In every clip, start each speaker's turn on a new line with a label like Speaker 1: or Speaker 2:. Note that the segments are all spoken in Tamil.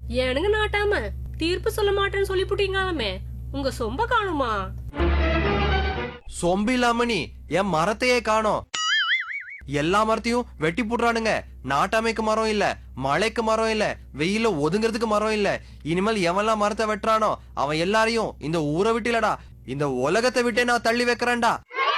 Speaker 1: ஏனுங்க நாட்டாம தீர்ப்பு சொல்ல மாட்டேன்னு சொல்லிப்புட்டீங்களாமே உங்க சொம்ப காணுமா
Speaker 2: சொம்பு இல்லாம நீ என் மரத்தையே காணோம் எல்லா மரத்தையும் வெட்டி போடுறானுங்க நாட்டாமைக்கு மரம் இல்ல மழைக்கு மரம் இல்ல வெயில ஒதுங்கிறதுக்கு மரம் இல்ல இனிமேல் எவன்லாம் மரத்தை வெட்டுறானோ அவன் எல்லாரையும் இந்த ஊரை விட்டு இல்லடா இந்த உலகத்தை விட்டே நான் தள்ளி வைக்கிறேன்டா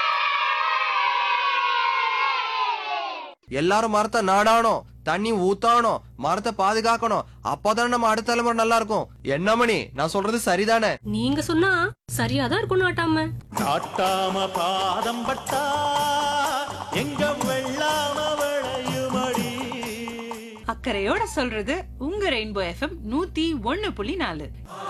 Speaker 2: எல்லாரும் மரத்தை நாடாணும் தண்ணி ஊத்தாணும் மரத்தை பாதுகாக்கணும் அப்பதானே நம்ம அடுத்த தலைமுறை நல்லா இருக்கும் என்ன மணி நான் சொல்றது சரிதானே
Speaker 1: நீங்க சொன்னா சரியாதான் இருக்கும் நாட்டாம
Speaker 3: காட்டாம பாதம் பட்டா எங்க வெள்ளாம விளையுமடி
Speaker 4: அக்கறையோட சொல்றது உங்க ரெயின்போ எஃப்எம் நூத்தி ஒண்ணு புள்ளி நாலு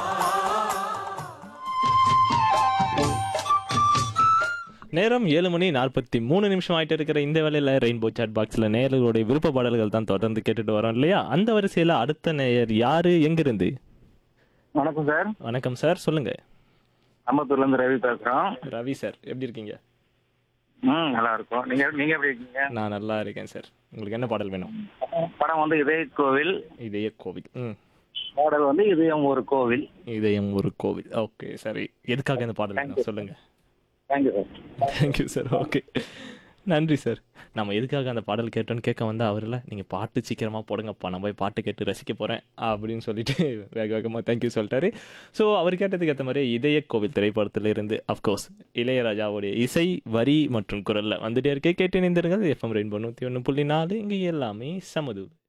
Speaker 5: நேரம் ஏழு மணி நாற்பத்தி மூணு நிமிஷம் ஆயிட்டு இருக்கிற இந்த வேலையில் ரெயின்போ சாட் பாக்ஸில் நேயர்களுடைய விருப்ப பாடல்கள் தான் தொடர்ந்து கேட்டுட்டு வரோம் இல்லையா அந்த வரிசையில் அடுத்த நேயர் யாரு எங்கிருந்து
Speaker 6: வணக்கம் சார்
Speaker 5: வணக்கம் சார் சொல்லுங்க
Speaker 6: அம்பத்தூர்ல இருந்து ரவி பேசுறோம்
Speaker 5: ரவி சார் எப்படி இருக்கீங்க
Speaker 6: ம் நல்லா இருக்கும் நீங்க நீங்க எப்படி இருக்கீங்க
Speaker 5: நான் நல்லா இருக்கேன் சார் உங்களுக்கு என்ன பாடல் வேணும்
Speaker 6: படம் வந்து இதய கோவில்
Speaker 5: இதய கோவில் ம்
Speaker 6: பாடல் வந்து இதயம் ஒரு கோவில்
Speaker 5: இதயம் ஒரு கோவில் ஓகே சரி எதுக்காக இந்த பாடல் வேணும் சொல்லுங்க
Speaker 6: thank you sir
Speaker 5: thank you sir okay நன்றி சார் நம்ம எதுக்காக அந்த பாடல் கேட்டோன்னு கேட்க வந்தால் அவரில் நீங்கள் பாட்டு சீக்கிரமாக போடுங்கப்பா நான் போய் பாட்டு கேட்டு ரசிக்க போகிறேன் அப்படின்னு சொல்லிட்டு வேக வேகமாக தேங்க்யூ சொல்லிட்டாரு ஸோ அவர் கேட்டதுக்கு ஏற்ற மாதிரி இதய கோவில் திரைப்படத்தில் இருந்து அஃப்கோர்ஸ் இளையராஜாவுடைய இசை வரி மற்றும் குரலில் வந்துட்டே இருக்கே கேட்டு நிந்திருங்கள் எஃப்எம் ரெயின்போ நூற்றி ஒன்று புள்ளி நாலு இங்கே எல்லாமே சமது